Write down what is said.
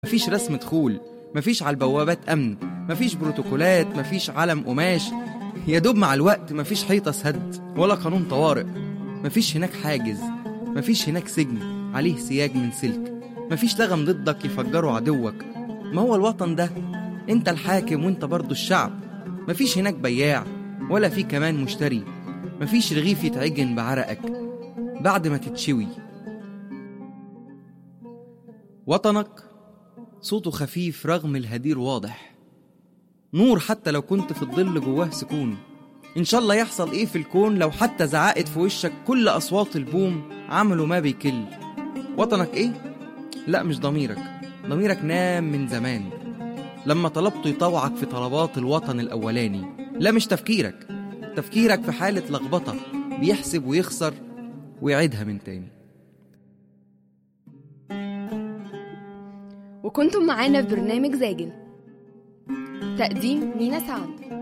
مفيش رسم دخول مفيش على البوابات أمن مفيش بروتوكولات مفيش علم قماش يا دوب مع الوقت مفيش حيطة سد ولا قانون طوارئ مفيش هناك حاجز مفيش هناك سجن عليه سياج من سلك مفيش لغم ضدك يفجره عدوك ما هو الوطن ده انت الحاكم وانت برضو الشعب مفيش هناك بياع ولا في كمان مشتري مفيش رغيف يتعجن بعرقك بعد ما تتشوي وطنك صوته خفيف رغم الهدير واضح نور حتى لو كنت في الظل جواه سكون إن شاء الله يحصل إيه في الكون لو حتى زعقت في وشك كل أصوات البوم عمله ما بيكل وطنك إيه؟ لا مش ضميرك ضميرك نام من زمان لما طلبته يطوعك في طلبات الوطن الأولاني لا مش تفكيرك تفكيرك في حالة لخبطة بيحسب ويخسر ويعيدها من تاني وكنتم معانا في برنامج زاجل تقديم مينا سعد